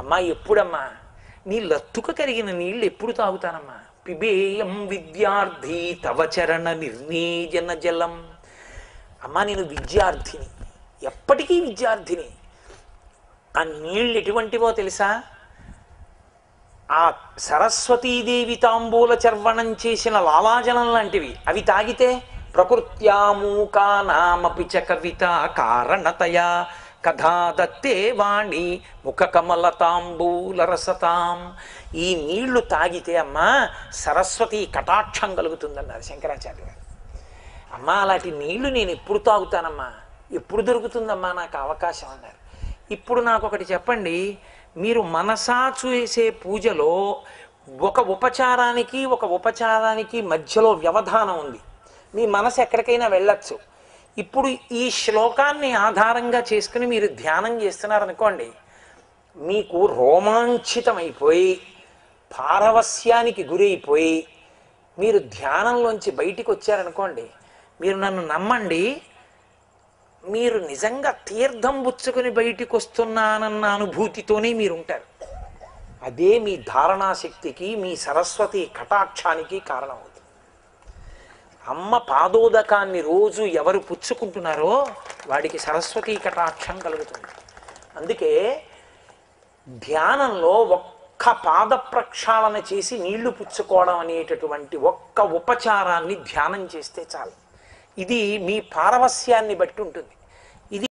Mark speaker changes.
Speaker 1: అమ్మా ఎప్పుడమ్మా నీ లత్తుక కరిగిన నీళ్ళు ఎప్పుడు తాగుతానమ్మా పిబేయం విద్యార్థి తవ చరణ నిర్ణీజన జలం అమ్మా నేను విద్యార్థిని ఎప్పటికీ విద్యార్థిని ఆ నీళ్ళు ఎటువంటివో తెలుసా ఆ సరస్వతీదేవి తాంబూల చర్వణం చేసిన లాలాజలం లాంటివి అవి తాగితే ప్రకృత్యామూకానామపి చ కవిత కారణతయా కథా దత్తే వాణి ముఖ కమల తాంబూల రసతాం ఈ నీళ్లు తాగితే అమ్మా సరస్వతి కటాక్షం కలుగుతుందన్నారు శంకరాచార్య గారు అమ్మా అలాంటి నీళ్లు నేను ఎప్పుడు తాగుతానమ్మా ఎప్పుడు దొరుకుతుందమ్మా నాకు అవకాశం అన్నారు ఇప్పుడు నాకు ఒకటి చెప్పండి మీరు మనసా చేసే పూజలో ఒక ఉపచారానికి ఒక ఉపచారానికి మధ్యలో వ్యవధానం ఉంది మీ మనసు ఎక్కడికైనా వెళ్ళొచ్చు ఇప్పుడు ఈ శ్లోకాన్ని ఆధారంగా చేసుకుని మీరు ధ్యానం చేస్తున్నారనుకోండి మీకు రోమాంచితమైపోయి పారవస్యానికి గురైపోయి మీరు ధ్యానంలోంచి బయటికి వచ్చారనుకోండి మీరు నన్ను నమ్మండి మీరు నిజంగా తీర్థం పుచ్చుకొని బయటికి వస్తున్నానన్న అనుభూతితోనే మీరు ఉంటారు అదే మీ ధారణాశక్తికి మీ సరస్వతి కటాక్షానికి కారణమవుతుంది అమ్మ పాదోదకాన్ని రోజు ఎవరు పుచ్చుకుంటున్నారో వాడికి సరస్వతి కటాక్షం కలుగుతుంది అందుకే ధ్యానంలో ఒక్క పాద ప్రక్షాళన చేసి నీళ్లు పుచ్చుకోవడం అనేటటువంటి ఒక్క ఉపచారాన్ని ధ్యానం చేస్తే చాలు ఇది మీ పారవస్యాన్ని బట్టి ఉంటుంది